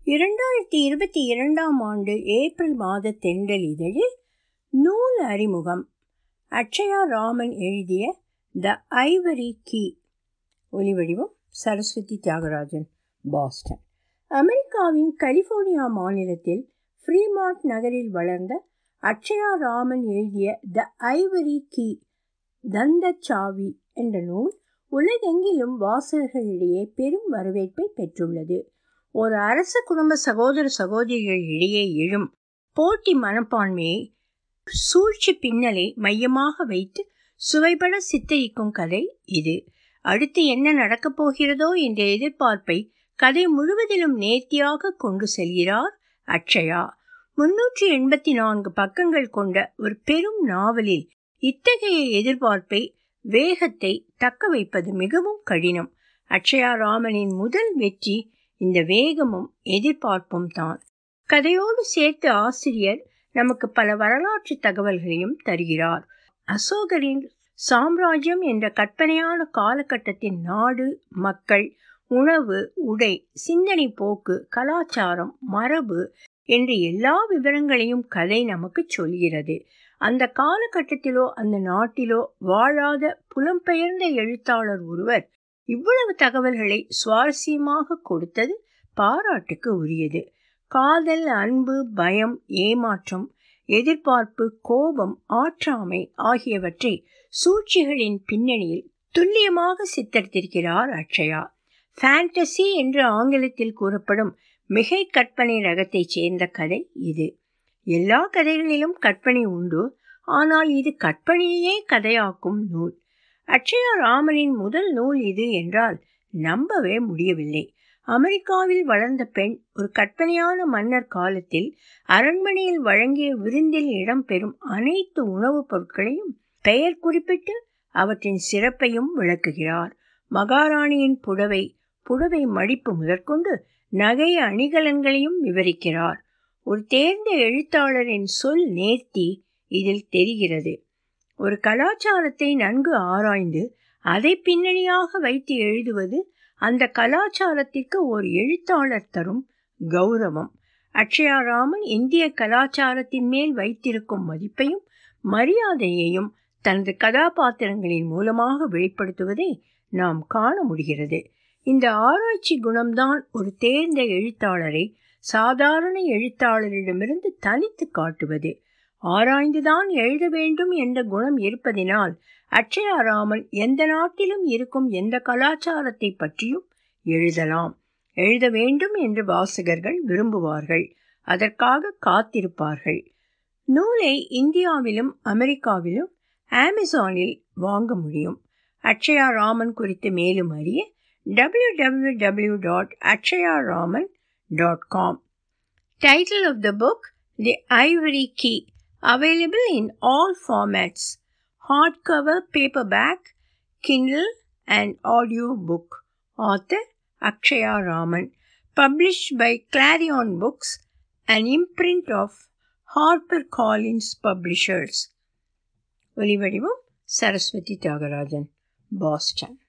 இரண்டாயிரத்தி இருபத்தி இரண்டாம் ஆண்டு ஏப்ரல் மாத தென்றல் இதழில் நூல் அறிமுகம் அட்சயா ராமன் எழுதிய த ஐவரி கீ ஒலிவடிவம் சரஸ்வதி தியாகராஜன் பாஸ்டன் அமெரிக்காவின் கலிபோர்னியா மாநிலத்தில் ஃப்ரீமார்ட் நகரில் வளர்ந்த அட்சயா ராமன் எழுதிய த ஐவரி கீ தந்தச்சாவி என்ற நூல் உலகெங்கிலும் வாசகர்களிடையே பெரும் வரவேற்பை பெற்றுள்ளது ஒரு அரச குடும்ப சகோதர சகோதரிகள் இடையே எழும் போட்டி மனப்பான்மையை சூழ்ச்சி பின்னலை மையமாக வைத்து சுவைபட சித்தரிக்கும் கதை இது அடுத்து என்ன நடக்கப் போகிறதோ என்ற எதிர்பார்ப்பை கதை முழுவதிலும் நேர்த்தியாக கொண்டு செல்கிறார் அக்ஷயா முன்னூற்றி எண்பத்தி நான்கு பக்கங்கள் கொண்ட ஒரு பெரும் நாவலில் இத்தகைய எதிர்பார்ப்பை வேகத்தை தக்க வைப்பது மிகவும் கடினம் அக்ஷயா ராமனின் முதல் வெற்றி இந்த வேகமும் எதிர்பார்ப்பும் தான் கதையோடு சேர்த்து ஆசிரியர் நமக்கு பல வரலாற்று தகவல்களையும் தருகிறார் அசோகரின் சாம்ராஜ்யம் என்ற கற்பனையான காலகட்டத்தின் நாடு மக்கள் உணவு உடை சிந்தனை போக்கு கலாச்சாரம் மரபு என்று எல்லா விவரங்களையும் கதை நமக்கு சொல்கிறது அந்த காலகட்டத்திலோ அந்த நாட்டிலோ வாழாத புலம்பெயர்ந்த எழுத்தாளர் ஒருவர் இவ்வளவு தகவல்களை சுவாரஸ்யமாக கொடுத்தது பாராட்டுக்கு உரியது காதல் அன்பு பயம் ஏமாற்றம் எதிர்பார்ப்பு கோபம் ஆற்றாமை ஆகியவற்றை சூழ்ச்சிகளின் பின்னணியில் துல்லியமாக சித்தரித்திருக்கிறார் அக்ஷயா ஃபேண்டசி என்று ஆங்கிலத்தில் கூறப்படும் மிகை கற்பனை ரகத்தைச் சேர்ந்த கதை இது எல்லா கதைகளிலும் கற்பனை உண்டு ஆனால் இது கற்பனையே கதையாக்கும் நூல் அக்ஷயா ராமனின் முதல் நூல் இது என்றால் நம்பவே முடியவில்லை அமெரிக்காவில் வளர்ந்த பெண் ஒரு கற்பனையான மன்னர் காலத்தில் அரண்மனையில் வழங்கிய விருந்தில் இடம்பெறும் அனைத்து உணவுப் பொருட்களையும் பெயர் குறிப்பிட்டு அவற்றின் சிறப்பையும் விளக்குகிறார் மகாராணியின் புடவை புடவை மடிப்பு முதற்கொண்டு நகை அணிகலன்களையும் விவரிக்கிறார் ஒரு தேர்ந்த எழுத்தாளரின் சொல் நேர்த்தி இதில் தெரிகிறது ஒரு கலாச்சாரத்தை நன்கு ஆராய்ந்து அதை பின்னணியாக வைத்து எழுதுவது அந்த கலாச்சாரத்திற்கு ஒரு எழுத்தாளர் தரும் கௌரவம் அக்ஷயாராமன் இந்திய கலாச்சாரத்தின் மேல் வைத்திருக்கும் மதிப்பையும் மரியாதையையும் தனது கதாபாத்திரங்களின் மூலமாக வெளிப்படுத்துவதை நாம் காண முடிகிறது இந்த ஆராய்ச்சி குணம்தான் ஒரு தேர்ந்த எழுத்தாளரை சாதாரண எழுத்தாளரிடமிருந்து தனித்து காட்டுவது ஆராய்ந்துதான் எழுத வேண்டும் என்ற குணம் இருப்பதினால் அக்ஷயாராமன் எந்த நாட்டிலும் இருக்கும் எந்த கலாச்சாரத்தை பற்றியும் எழுதலாம் எழுத வேண்டும் என்று வாசகர்கள் விரும்புவார்கள் அதற்காக காத்திருப்பார்கள் நூலை இந்தியாவிலும் அமெரிக்காவிலும் அமேசானில் வாங்க முடியும் அக்ஷயா ராமன் குறித்து மேலும் அறிய W W W dot Akshaya Raman dot com title of the book the ivory key available in all formats hardcover, paperback, Kindle, and audiobook. Author Akshaya Raman. Published by Clarion Books, an imprint of HarperCollins Publishers. ஒலிவடிவம் Saraswathi Thiagarajan Boston